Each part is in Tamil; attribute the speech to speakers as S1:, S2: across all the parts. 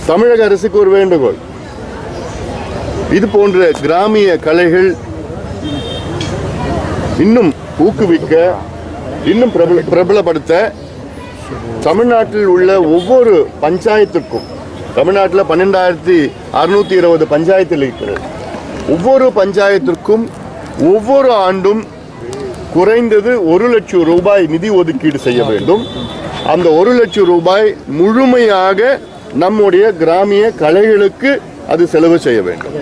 S1: தமிழக அரசுக்கு ஒரு வேண்டுகோள் இது போன்ற கிராமிய கலைகள் இன்னும் ஊக்குவிக்க இன்னும் பிரபல பிரபலப்படுத்த தமிழ்நாட்டில் உள்ள ஒவ்வொரு பஞ்சாயத்துக்கும் தமிழ்நாட்டில் பன்னெண்டாயிரத்தி அறுநூத்தி இருபது பஞ்சாயத்தில் இருக்கிறது ஒவ்வொரு பஞ்சாயத்திற்கும் ஒவ்வொரு ஆண்டும் குறைந்தது ஒரு லட்சம் ரூபாய் நிதி ஒதுக்கீடு செய்ய வேண்டும் அந்த ஒரு லட்சம் ரூபாய் முழுமையாக நம்முடைய கிராமிய கலைகளுக்கு அது செலவு செய்ய வேண்டும்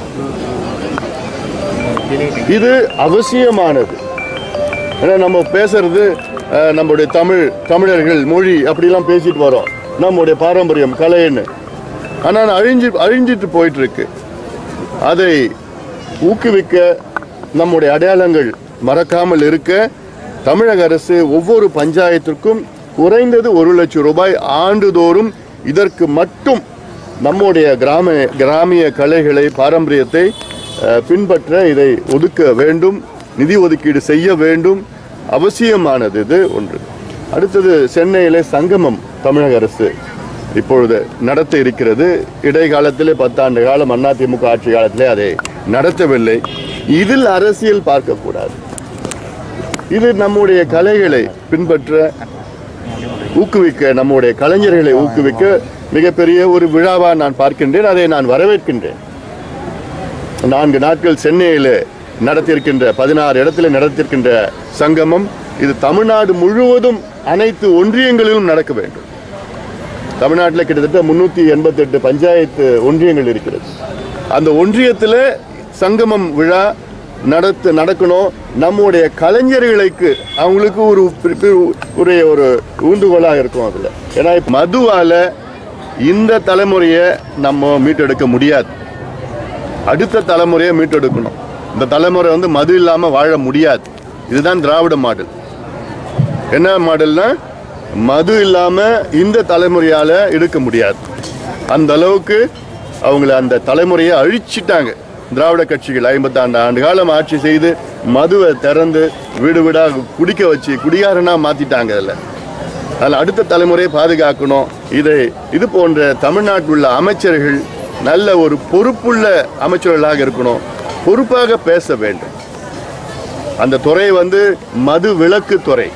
S1: இது அவசியமானது ஏன்னா நம்ம பேசுறது அஹ், நம்முடைய தமிழ் தமிழர்கள் மொழி அப்படிலாம் பேசிட்டு வரோம் நம்முடைய பாரம்பரியம் கலைன்னு ஆனால் அழிஞ்சு அழிஞ்சிட்டு போயிட்டு இருக்கு அதை ஊக்குவிக்க நம்முடைய அடையாளங்கள் மறக்காமல் இருக்க தமிழக அரசு ஒவ்வொரு பஞ்சாயத்திற்கும் குறைந்தது ஒரு லட்சம் ரூபாய் ஆண்டுதோறும் இதற்கு மட்டும் நம்முடைய கிராம கிராமிய கலைகளை பாரம்பரியத்தை அஹ், பின்பற்ற இதை ஒதுக்க வேண்டும் நிதி ஒதுக்கீடு செய்ய வேண்டும் அவசியமானது இது ஒன்று அடுத்தது சென்னையிலே சங்கமம் தமிழக அரசு இப்பொழுது நடத்த இருக்கிறது இடைக்காலத்திலே பத்தாண்டு காலம் அதிமுக ஆட்சி காலத்திலே அதை நடத்தவில்லை இதில் அரசியல் பார்க்கக்கூடாது இது நம்முடைய கலைகளை பின்பற்ற ஊக்குவிக்க நம்முடைய கலைஞர்களை ஊக்குவிக்க மிகப்பெரிய ஒரு விழாவா நான் பார்க்கின்றேன் அதை நான் வரவேற்கின்றேன் நான்கு நாட்கள் சென்னையில் நடத்தியிருக்கின்ற பதினாறு இடத்துல நடத்தியிருக்கின்ற சங்கமம் இது தமிழ்நாடு முழுவதும் அனைத்து ஒன்றியங்களிலும் நடக்க வேண்டும் தமிழ்நாட்டில் கிட்டத்தட்ட முன்னூற்றி எண்பத்தெட்டு பஞ்சாயத்து ஒன்றியங்கள் இருக்கிறது அந்த ஒன்றியத்தில் சங்கமம் விழா நடத்து நடக்கணும் நம்முடைய கலைஞர்களுக்கு அவங்களுக்கு ஒரு பி- பி- ஒரு ஒரு ஊந்துகோலாக இருக்கும் அதில் ஏன்னா இப்ப மதுவால இந்த தலைமுறையை நம்ம மீட்டெடுக்க முடியாது அடுத்த தலைமுறையை மீட்டெடுக்கணும் இந்த தலைமுறை வந்து மது இல்லாமல் வாழ முடியாது இதுதான் திராவிட மாடல் என்ன மாடல்னா மது இல்லாமல் இந்த தலைமுறையால் எடுக்க முடியாது அந்த அளவுக்கு அவங்கள அந்த தலைமுறையை அழிச்சிட்டாங்க திராவிட கட்சிகள் ஐம்பத்தாண்டு ஆண்டு காலம் ஆட்சி செய்து மதுவை திறந்து வீடு வீடாக குடிக்க வச்சு குடிகாரனா மாத்திட்டாங்க அதில் அதில் அடுத்த தலைமுறையை பாதுகாக்கணும் இதை இது போன்ற தமிழ்நாட்டில் உள்ள அமைச்சர்கள் நல்ல ஒரு பொறுப்புள்ள அமைச்சர்களாக இருக்கணும் பொறுப்பாக பேச வேண்டும் அந்த துறை வந்து மது விலக்கு துறை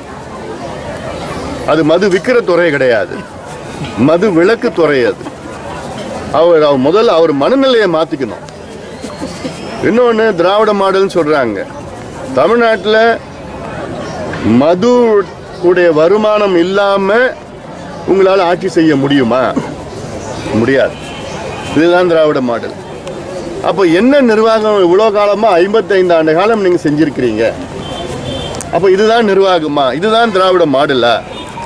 S1: அது மது விற்கிற துறை கிடையாது மது விலக்கு துறை அது அவர் அவர் முதல்ல அவர் மனநிலையை மாத்திக்கணும் இன்னொன்று திராவிட மாடல்னு சொல்றாங்க தமிழ்நாட்டில் மது உடைய வருமானம் இல்லாம உங்களால் ஆட்சி செய்ய முடியுமா முடியாது இதுதான் திராவிட மாடல் அப்போ என்ன நிர்வாகம் இவ்வளோ காலமா ஐம்பத்தைந்து ஆண்டு காலம் நீங்க செஞ்சிருக்கிறீங்க அப்போ இதுதான் நிர்வாகமா இதுதான் திராவிட மாடலா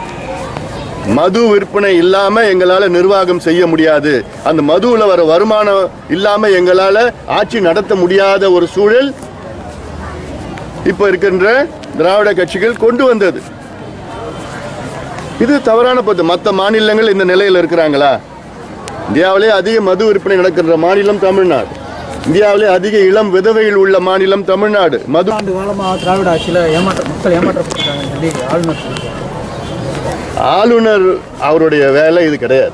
S1: மது விற்பனை இல்லாம எங்களால நிர்வாகம் செய்ய முடியாது அந்த மதுவுல வர வருமானம் இல்லாம எங்களால ஆட்சி நடத்த முடியாத ஒரு சூழல் இப்ப இருக்கின்ற திராவிட கட்சிகள் கொண்டு வந்தது இது தவறான பத்து மற்ற மாநிலங்கள் இந்த நிலையில் இருக்கிறாங்களா இந்தியாவிலே அதிக மது விற்பனை நடக்கின்ற மாநிலம் தமிழ்நாடு இந்தியாவிலே அதிக இளம் விதவைகள் உள்ள மாநிலம் தமிழ்நாடு மது
S2: ஆண்டு காலமாக திராவிட ஆட்சியில் ஏமாற்ற மக்கள் ஏமாற்றப்பட்டிருக்காங்க சொல்லி ஆளுநர் சொல்லியிருக்காரு
S1: ஆளுநர் அவருடைய வேலை இது கிடையாது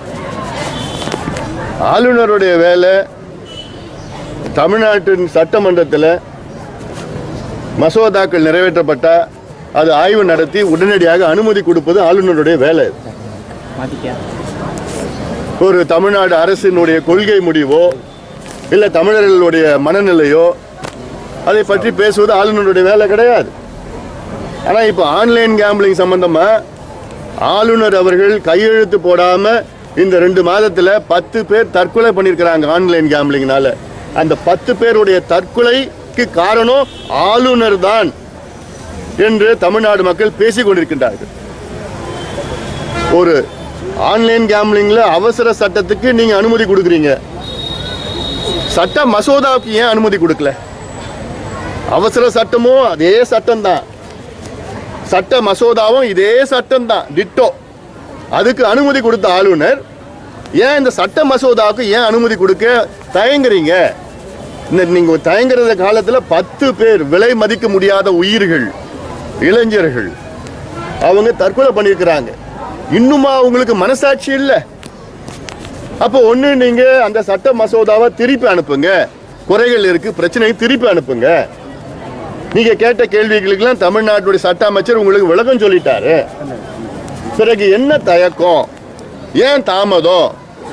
S1: ஆளுநருடைய வேலை தமிழ்நாட்டின் சட்டமன்றத்தில் மசோதாக்கள் நிறைவேற்றப்பட்டா அது ஆய்வு நடத்தி உடனடியாக அனுமதி கொடுப்பது ஆளுநருடைய வேலை
S2: மாற்றிக்க
S1: ஒரு தமிழ்நாடு அரசினுடைய கொள்கை முடிவோ இல்லை தமிழர்களுடைய மனநிலையோ அதை பற்றி பேசுவது ஆளுநருடைய வேலை கிடையாது ஆனால் இப்போ ஆன்லைன் கேம்பிளிங் சம்பந்தமாக ஆளுநர் அவர்கள் கையெழுத்து போடாமல் இந்த ரெண்டு மாதத்தில் பத்து பேர் தற்கொலை பண்ணியிருக்கிறாங்க ஆன்லைன் கேம்பிளிங்னால அந்த பத்து பேருடைய தற்கொலைக்கு காரணம் ஆளுநர் தான் என்று தமிழ்நாடு மக்கள் பேசிக் கொண்டிருக்கின்றார்கள் ஒரு ஆன்லைன் கேம்லிங்ல அவசர சட்டத்துக்கு நீங்க அனுமதி கொடுக்குறீங்க சட்ட மசோதாவுக்கு ஏன் அனுமதி கொடுக்கல அவசர சட்டமும் அதே சட்டம் தான் சட்ட மசோதாவும் இதே சட்டம் தான் டிட்டோ அதுக்கு அனுமதி கொடுத்த ஆளுநர் ஏன் இந்த சட்ட மசோதாவுக்கு ஏன் அனுமதி கொடுக்க தயங்குறீங்க இந்த நீங்க தயங்குறத காலத்துல பத்து பேர் விலை மதிக்க முடியாத உயிர்கள் இளைஞர்கள் அவங்க தற்கொலை பண்ணியிருக்கிறாங்க இன்னுமா உங்களுக்கு மனசாட்சி இல்லை அப்போ ஒண்ணு நீங்க அந்த சட்ட மசோதாவை திருப்பி அனுப்புங்க குறைகள் இருக்கு பிரச்சனையை திருப்பி அனுப்புங்க நீங்க கேட்ட கேள்விகளுக்கெல்லாம் தமிழ்நாட்டுடைய சட்ட அமைச்சர் உங்களுக்கு விளக்கம் சொல்லிட்டாரு பிறகு என்ன தயக்கம் ஏன் தாமதம்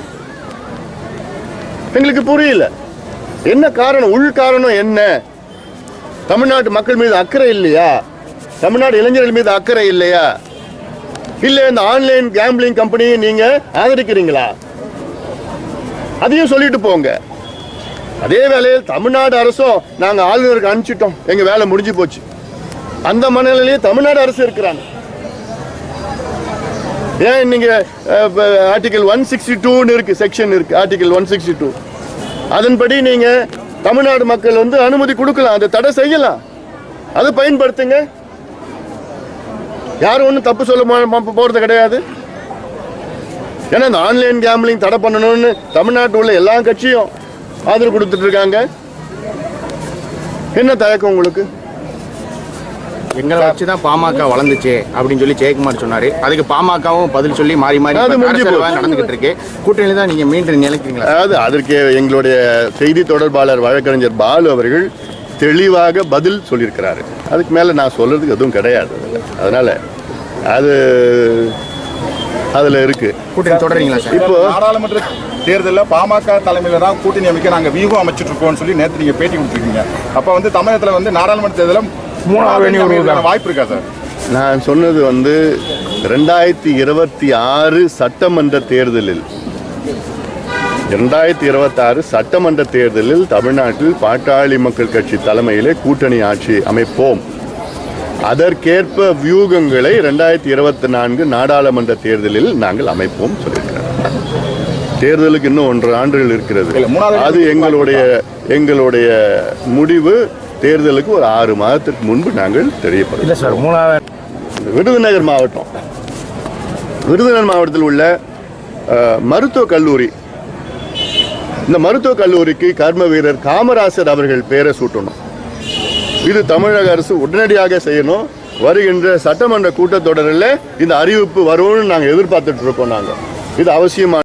S1: எங்களுக்கு புரியல என்ன காரணம் உள் காரணம் என்ன தமிழ்நாட்டு மக்கள் மீது அக்கறை இல்லையா தமிழ்நாடு இளைஞர்கள் மீது அக்கறை இல்லையா இல்ல இந்த ஆன்லைன் கேம்பிளிங் கம்பெனியை நீங்க ஆதரிக்கிறீங்களா அதையும் சொல்லிட்டு போங்க அதே வேளையில் தமிழ்நாடு அரசும் நாங்க ஆளுநருக்கு அனுப்பிச்சிட்டோம் எங்க வேலை முடிஞ்சு போச்சு அந்த மனநிலையே தமிழ்நாடு அரசு இருக்கிறாங்க ஏன் நீங்க ஆர்டிகல் ஒன் சிக்ஸ்டி டூன்னு இருக்கு செக்ஷன் இருக்கு ஆர்டிகல் ஒன் சிக்ஸ்டி டூ அதன்படி நீங்க தமிழ்நாடு மக்கள் வந்து அனுமதி கொடுக்கலாம் அதை தடை செய்யலாம் அதை பயன்படுத்துங்க யாரும் ஒன்றும் தப்பு சொல்ல ம- ம- போறது கிடையாது ஏன்னா இந்த ஆன்லைன் கேம்பிளிங் தடை பண்ணணும்னு தமிழ்நாட்டில் உள்ள எல்லா கட்சியும் ஆதரவு கொடுத்துட்டு இருக்காங்க என்ன தயக்கம் உங்களுக்கு
S3: எங்களை வச்சு தான் பாமக வளர்ந்துச்சு அப்படின்னு சொல்லி ஜெயக்குமார் சொன்னாரு அதுக்கு பாமகவும் பதில் சொல்லி மாறி மாறி
S1: அது
S3: இப்ப
S1: முடிஞ்சு
S3: அரசியல்
S1: போச்சு.
S3: நடந்துகிட்டு இருக்கு கூட்டணியில தான் நீங்க மீண்டும் நிலைக்கிறீங்களா
S1: அதாவது அதற்கு எங்களுடைய செய்தி தொடர்பாளர் வழக்கறிஞர் பாலு அவர்கள் தெளிவாக பதில் சொல்லியிருக்கிறாரு அதுக்கு மேலே நான் சொல்றதுக்கு எதுவும் கிடையாது அதுல. அதனால அது அதில் இருக்கு
S3: கூட்டணி தொடர்றீங்களா சார்
S1: இப்போ
S4: நாடாளுமன்ற தேர்தலில் பாமக தலைமையில தான் கூட்டணி அமைக்க நாங்க வியூகம் அமைச்சிட்டு இருக்கோம்னு சொல்லி நேற்று நீங்க பேட்டி கொடுத்துருக்கீங்க அப்ப வந்து தமிழகத்துல வந்து நாடாளுமன்ற தேர்தலில் மூணாவது அணி அமைவதற்கான வாய்ப்பு இருக்கா சார்
S1: நான் சொன்னது வந்து ரெண்டாயிரத்தி இருபத்தி ஆறு சட்டமன்ற தேர்தலில் ரெண்டாயிரத்தி இருபத்தாறு சட்டமன்ற தேர்தலில் தமிழ்நாட்டில் பாட்டாளி மக்கள் கட்சி தலைமையிலே கூட்டணி ஆட்சி அமைப்போம் அதற்கேற்ப வியூகங்களை ரெண்டாயிரத்தி இருபத்தி நான்கு நாடாளுமன்ற தேர்தலில் நாங்கள் அமைப்போம் சொல்லியிருக்கிறோம் தேர்தலுக்கு இன்னும் ஒன்றரை ஆண்டுகள் இருக்கிறது
S4: இல்ல, மூணாவது
S1: அது எங்களுடைய எங்களுடைய முடிவு தேர்தலுக்கு ஒரு ஆறு மாதத்திற்கு முன்பு நாங்கள் தெரியப்படுத்தும்
S3: இல்ல சார் மூணாவது
S1: விருதுநகர் மாவட்டம் விருதுநகர் மாவட்டத்தில் உள்ள அஹ், மருத்துவக் கல்லூரி இந்த மருத்துவக் கல்லூரிக்கு கர்ம வீரர் காமராசர் அவர்கள் பெயரை சூட்டணும் இது தமிழக அரசு உடனடியாக செய்யணும் வருகின்ற சட்டமன்ற கூட்டத்தொடரில் இந்த அறிவிப்பு வரும்னு நாங்கள் எதிர்பார்த்துட்டு இருக்கோம் நாங்கள் இது அவசியமான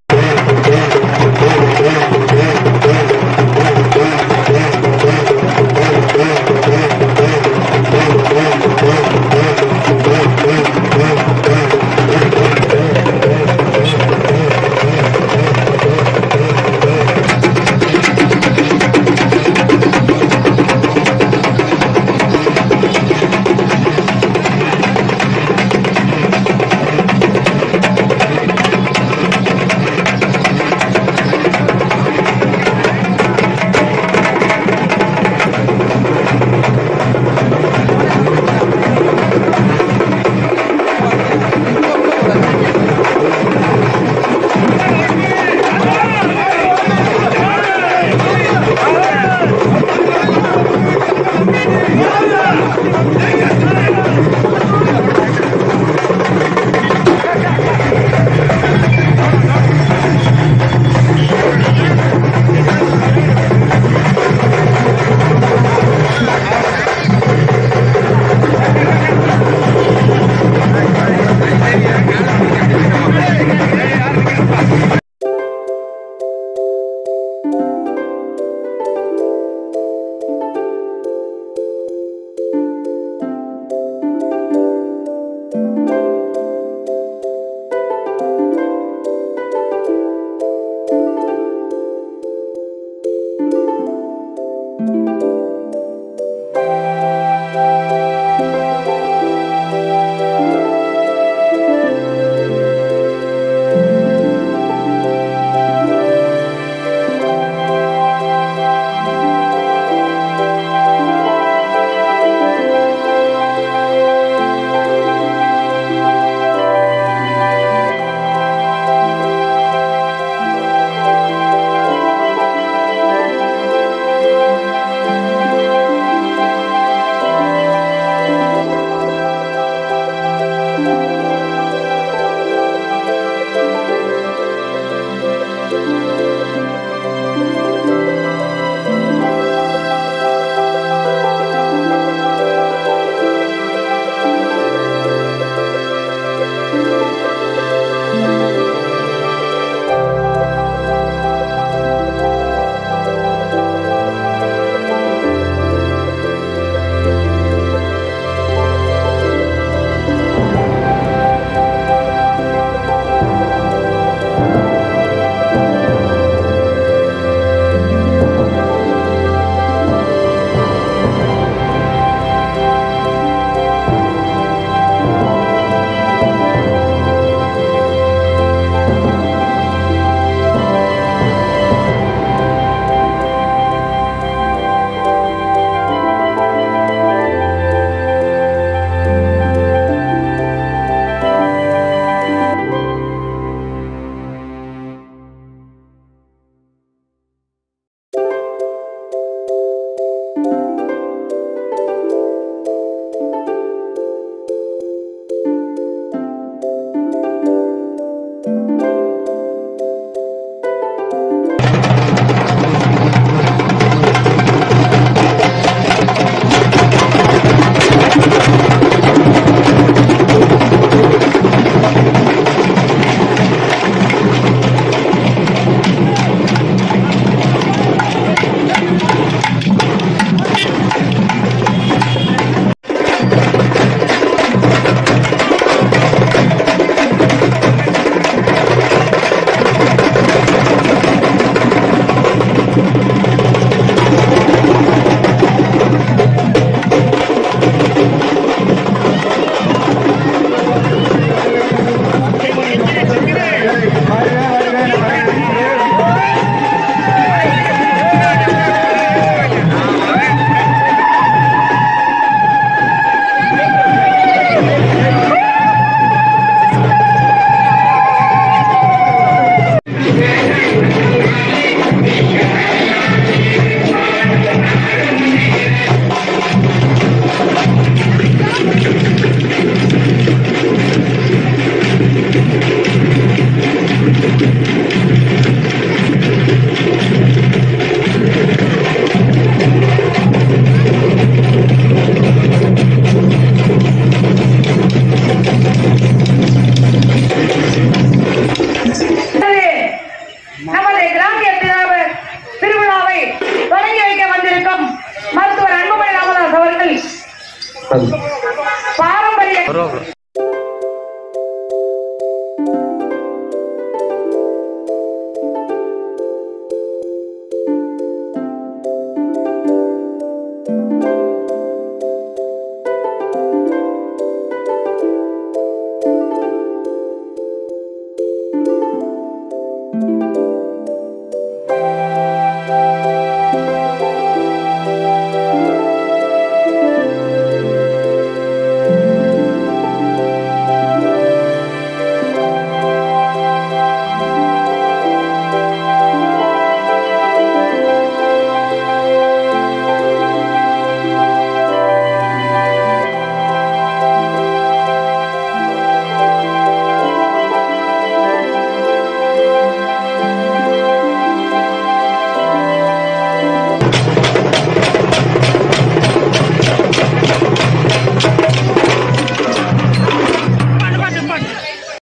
S5: வருவா ப்ரோ